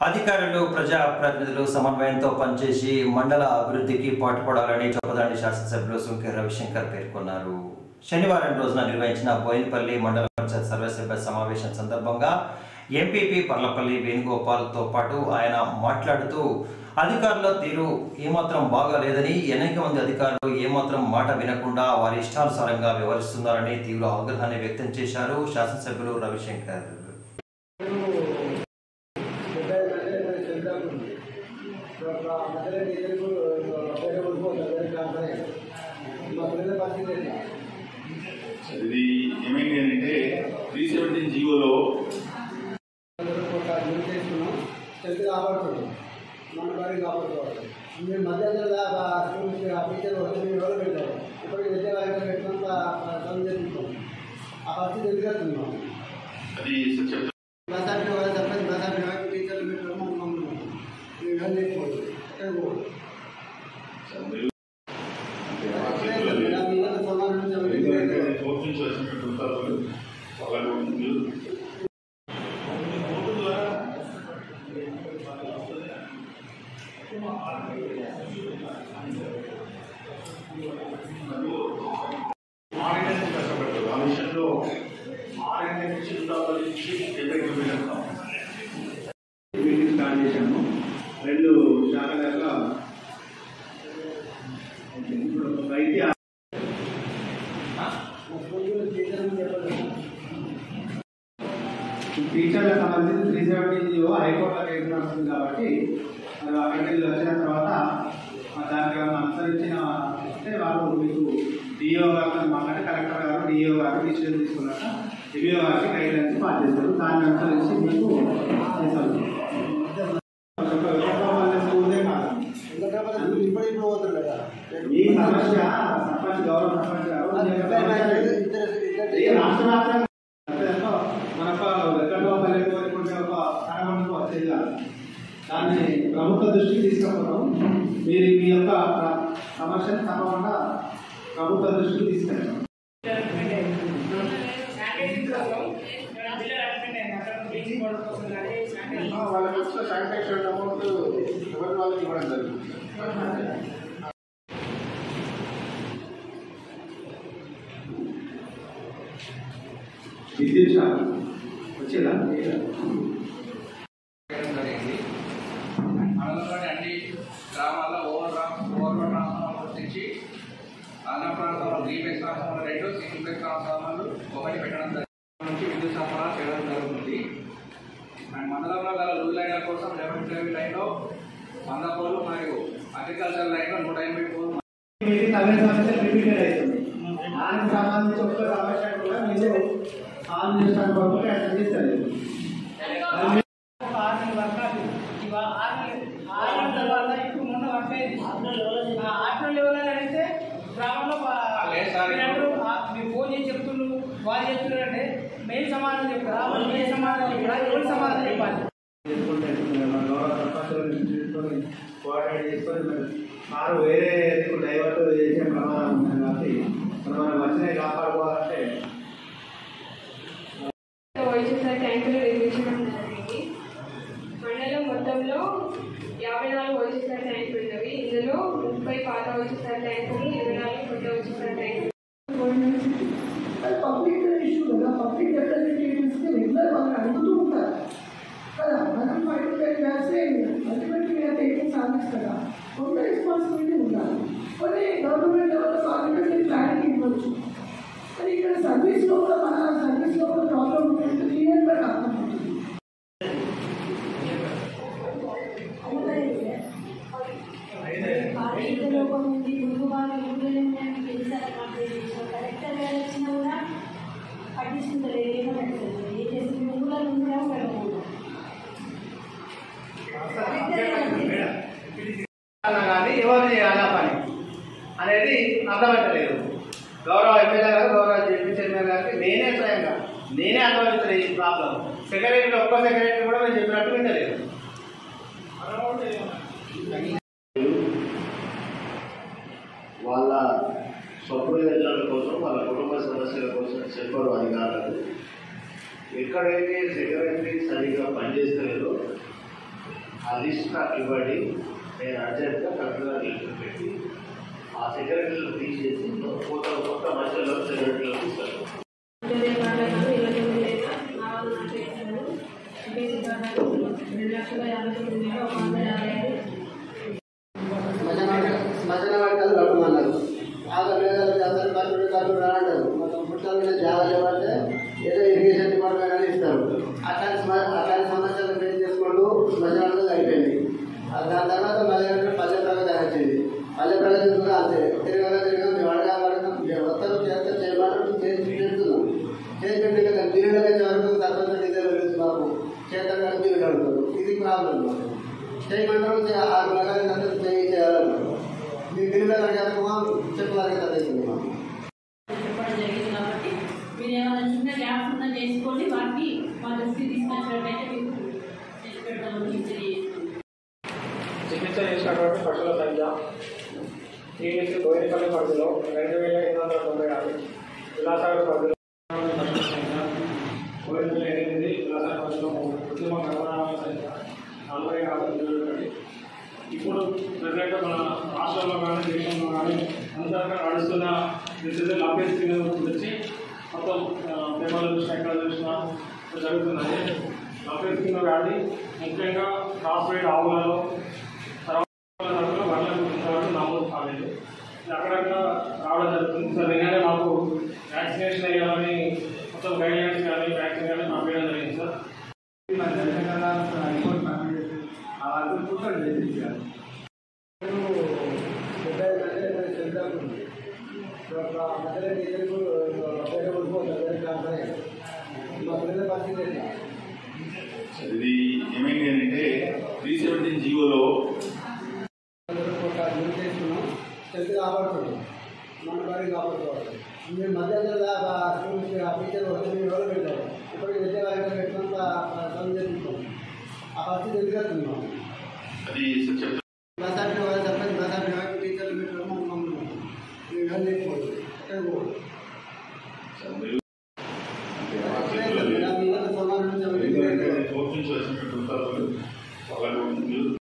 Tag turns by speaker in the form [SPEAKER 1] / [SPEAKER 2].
[SPEAKER 1] అధికారులు ప్రజాప్రతినిధులు సమన్వయంతో పనిచేసి మండల అభివృద్ధికి పాటుపడాలని చొప్పదండి శాసనసభ్యులు సుంకె రవిశంకర్ పేర్కొన్నారు శనివారం రోజున నిర్వహించిన బోయినపల్లి మండల పరిషత్ సర్వసభ్య సమావేశం సందర్భంగా ఎంపీపీ పర్లపల్లి వేణుగోపాల్తో పాటు ఆయన మాట్లాడుతూ అధికారుల తీరు ఏమాత్రం బాగాలేదని అనేక మంది అధికారులు ఏమాత్రం మాట వినకుండా వారి ఇష్టానుసారంగా వ్యవహరిస్తున్నారని తీవ్ర ఆగ్రహాన్ని వ్యక్తం చేశారు శాసనసభ్యులు రవిశంకర్
[SPEAKER 2] ఇది ఏమైంది అంటే త్రీ సెవెంటీన్ జీవోలో
[SPEAKER 3] కాపాడుతుంది మన బాడీ కాపాడుకోవాలి మీరు మధ్యాహ్నం టీచర్ వస్తే మీరు ఎవరు పెట్టారు ఇప్పుడు విద్యా వారికి పెట్టినంత పని చేస్తున్నాం ఆ పరిస్థితి ఎందుకు వస్తున్నాం
[SPEAKER 2] అది చెప్తా
[SPEAKER 3] ప్రసాద్ వాళ్ళు చెప్పండి ప్రసాద్ వారికి టీచర్లు పెట్టడం మనం నమ్ముతున్నాం మీరు ఏం చేయకూడదు ఎక్కడ పోదు
[SPEAKER 2] ఎందుకంటే కోర్టు నుంచి వచ్చినట్టు ఉంటారు వాళ్ళ మీరు కోర్టు ద్వారా ఆర్డినెన్స్ కష్టపడతారు ఆ విషయంలో ఆర్డినెన్స్ నుంచి ఉండాలి నుంచి డెబ్బై కిలోమీటర్స్
[SPEAKER 4] మీటింగ్ స్టార్ట్ చేశాము రెండు శాఖల యొక్క ఇప్పుడు వైద్య టీచర్లకు సంబంధించి త్రీ సెవెంటీ జీవో హైకోర్టులో కేసు నడుస్తుంది కాబట్టి మరి అక్కడికి వెళ్ళి వచ్చిన తర్వాత ఆ దానికి ఏమైనా అనుసరించిన అంటే వాళ్ళు మీకు డిఓ గారితో మాట్లాడి కలెక్టర్ గారు డిఓ గారు డిసిజన్ తీసుకున్నాక డిఓ గారికి గైడ్లైన్స్ పాస్ చేస్తారు దాన్ని అనుసరించి మీకు చేస్తారు స్కూలే కాదు
[SPEAKER 3] ఇప్పుడు ఇప్పుడు పోతుంది కదా
[SPEAKER 4] మీ సమస్య సర్పంచ్ గౌరవ సర్పంచ్ గారు మీ యొక్క సమస్య ఈ రాష్ట్ర వ్యాప్తంగా ఎంతో మనకు ఎక్కడో పల్లెటూరుకుంటే ఒక సగమందుకు వచ్చేది కాదు దాన్ని ప్రభుత్వ దృష్టికి తీసుకుపోతాం మీరు మీ యొక్క ప్ర- సమస్యను తప్పకుండా ప్రభుత్వ దృష్టికి తీసుకెళ్తాం
[SPEAKER 3] వాళ్ళకి వచ్చిన శానిటైజేషన్ అమౌంట్ ఎవరి వాళ్ళకి ఇవ్వడం జరుగుతుంది
[SPEAKER 4] విద్యుత్ శాఖ వచ్చేదా
[SPEAKER 5] జరిగింది అందులోని అన్ని గ్రామాల్లో ఓవర్ ఓవర్ ట్రాన్స్ఫార్మర్ గుర్తించి అన్న ప్రాంతంలో త్రీ బెస్ ట్రాన్స్ఫార్మర్ రెండు సింగిల్ బెస్ ట్రాన్స్ఫార్మర్లు ఒకటి పెట్టడం జరిగింది నుంచి విద్యుత్ సరఫరా చేయడం జరుగుతుంది అండ్ మండలంలో గల లూజ్ లైన్ల కోసం లెవెన్ లెవెల్ లైన్లో వంద పోలు మరియు అగ్రికల్చర్ లైన్లో నూట ఎనభై పోలు
[SPEAKER 4] మీకు అవే సమస్యలు రిపీటెడ్ అవుతుంది దానికి సంబంధించి ఒక్క సమస్య కూడా మీరు సాల్వ్ చేసిన కొరకు అటెండ్ చేస్తారు
[SPEAKER 6] ఆరు నెలల వర్షాలు ఇవా ఆరు నెలలు ఆరు నెలల తర్వాత ఇప్పుడు మొన్న వర్షాలు ఆ ఆరు నెలల లెవెల్ అయితే గ్రామంలో ప-
[SPEAKER 5] లేదు సార్.
[SPEAKER 6] మీరందరూ ఆ- మీరు ఫోన్ చేసి చెప్తున్నారు వాళ్ళు చెప్తున్నారంటే మేము సమాధానం చెప్తారా వాళ్ళు మేము సమాధానం చెప్పారా ఎవరు సమాధానం చెప్పాలి
[SPEAKER 4] చేసుకుంటే మన గౌరవ సర్పంచులను తీసుకొని కోఆర్డినేట్ చేసుకొని మరి వారు వేరే దిక్కు డైవర్ట్ చేసే ప్రమాదం ఉంది కాబట్టి మరి మనం వచ్చినవి కాపాడుకోవాలంటే
[SPEAKER 7] వైద్యుల ట్యాంకులు నిర్మించడం జరిగింది మండలం మొత్తంలో యాభై నాలుగు వైద్యుల ట్యాంకులు ఉన్నవి ఇందులో ముప్పై పాత వైద్యుల ట్యాంకులు ఇరవై నాలుగు కొత్త వైద్యుల ట్యాంకులు
[SPEAKER 8] అది పబ్లిక్ ఇష్యూ కదా పబ్లిక్ రిప్రజెంటేటివ్స్కి రెగ్యులర్ వాళ్ళు అడుగుతూ ఉంటారు కదా మనం ఫైవ్ చేస్తే అల్టిమేట్లీ వీఆర్ టేకింగ్ సర్వీస్ కదా కొంత రెస్పాన్సిబిలిటీ ఉండాలి కొన్ని గవర్నమెంట్ లెవెల్లో సాధించే ప్లానింగ్ ఇవ్వచ్చు కానీ ఇక్కడ సర్వీస్లో కూడా మన సర్వీస్లో కూడా ప్రాబ్లం ఉంటే క్లియర్గా అర్థమవుతుంది
[SPEAKER 9] ఆర్థిక లోపం ఉంది ముందు వాళ్ళు ఊళ్ళో ఉన్నాయని తెలుసారు మాకు కలెక్టర్ గారు వచ్చినా కూడా పట్టించుకుంటారు ఏమో పెట్టలేదు ఏం చేసి ఊళ్ళో ఉందేమో పెట్టకూడదు
[SPEAKER 4] అన్నా కానీ ఎవరు చేయాలి ఆ పని అనేది అర్థమవుతలేదు గౌరవ ఎమ్మెల్యే గారు గౌరవ జడ్పీ చైర్మన్ గారికి నేనే స్వయంగా నేనే అనుభవించలేదు ఈ ప్రాబ్లం సెక్రటరీ ఒక్క సెక్రటరీ కూడా మేము చెప్పినట్టు వింటలేదు
[SPEAKER 10] వాళ్ళ స్వప్రయోజనాల కోసం వాళ్ళ కుటుంబ సమస్యల కోసం చెప్పరు అధికారులకు ఎక్కడైతే సెక్రటరీ సరిగ్గా పనిచేస్తలేదో లిస్ట్ నాకు ఇవ్వండి నేను అర్జెంట్గా కరెక్ట్గా లిస్ట్ పెట్టి ఆ సెక్రటరీలు తీసేసి కొత్త కొత్త మధ్యలో సెక్రటరీలు ఇస్తాను
[SPEAKER 9] రెండు లక్షల యాభై తొమ్మిది వేల ఒక వందల యాభై ఐదు
[SPEAKER 3] శ్మశాన శ్మశాన వాటికలు కట్టమన్నారు బాగా పేదలు అందరూ కట్టుడు కట్టుడు అంటారు మొత్తం పుట్టాల మీద జాగ్రత్త ఇవ్వంటే ఏదో ఇరిగేషన్ డిపార్ట్మెంట్ అని ఇస్తారు అట్లాంటి స్మ- అట్లాంటి సమస్యలు ఫేస్ చేసుకుంటూ శ్మశానంలో అయిపోయింది ఆ దాని తర్వాత మళ్ళీ ఏంటంటే పల్లె ప్రగతి అని వచ్చింది పల్లె ప్రగతి కూడా అంతే తిరగగా తిరగగా మేము అడగా అడగడం వస్తారు చేస్తే చేయమంటారు చేసి చేస్తున్నాం చేసి పెట్టి కదా బిల్లులు వచ్చే వరకు తర్వాత డీజిల్ లేదు మాకు చేతగా బిల్లులు అడుగుతారు ఇది ప్రాబ్లం మాకు చేయమంటారు చే- ఆరు నెలలు అందరూ చేయి చేయాలంటారు మీ బిల్లులు అడగకపోవా చెప్పడానికి చదువుతుంది మాకు
[SPEAKER 9] చెప్పడం జరిగింది కాబట్టి మీరు ఏమైనా చిన్న గ్యాప్స్ ఉన్నా చేసుకోండి వాటిని మా దృష్టికి తీసుకొచ్చినట్టయితే మీకు చేసి పెడతామని తెలియజేస్తున్నాం
[SPEAKER 11] చికిత్స చేసినటువంటి పశువుల సంఖ్య టీడీసీ బోయినపల్లి పరిధిలో రెండు వేల ఎనిమిది వందల తొంభై ఆరు విలాసాగర్ పరిధిలో పశువుల సంఖ్య బోయినపల్లి ఎనిమిది విలాసాగర్ పరిధిలో మూడు కృత్రిమ గర్భధారణ సంఖ్య నలభై ఆరు ఇరవై ఒకటి ఇప్పుడు ప్రజెంట్ మన రాష్ట్రంలో కానీ దేశంలో కానీ అంతగా నడుస్తున్న డిసీజులు అభ్యర్థి గురించి మొత్తం పేపర్లు చూసినా ఎక్కడ చూసినా జరుగుతున్నది అభ్యర్థి వ్యాధి ముఖ్యంగా క్రాస్ రైడ్ ఆవులలో తర్వాత వాళ్ళకు ఇంతవరకు నమోదు కాలేదు ఇది అక్కడక్కడ రావడం జరుగుతుంది సో నిన్ననే మాకు వ్యాక్సినేషన్ అయ్యాలని మొత్తం గైడ్ లైన్స్ కానీ వ్యాక్సిన్ కానీ పంపించడం జరిగింది సార్
[SPEAKER 3] రిపోర్ట్ పంపిణీ చేసి ఆ వర్క్ కూడా చేయించారు
[SPEAKER 2] ఇది ఏమైంది అంటే త్రీ సెవెంటీన్ జీవోలో
[SPEAKER 3] హెల్త్ కాపాడుతుంది మన బాడీ కాపాడుకోవాలి మీరు మధ్యాహ్నం స్కూల్ టీచర్ వచ్చి మీరు ఎవరు పెట్టారు ఇప్పటికి విద్యా వారికి పెట్టినంత పని చేస్తున్నాం ఆ పరిస్థితి ఎందుకు వస్తున్నాం
[SPEAKER 2] అది చెప్తాను
[SPEAKER 3] ప్రసాద్ వాళ్ళు చెప్పండి ప్రసాద్ టీచర్లు పెట్టడం మనం మమ్మల్ని మీరు ఏం చేసుకోండి ఎక్కడ పోదు
[SPEAKER 2] ఎందుకంటే కోర్టు నుంచి వచ్చినటువంటి వాళ్ళకు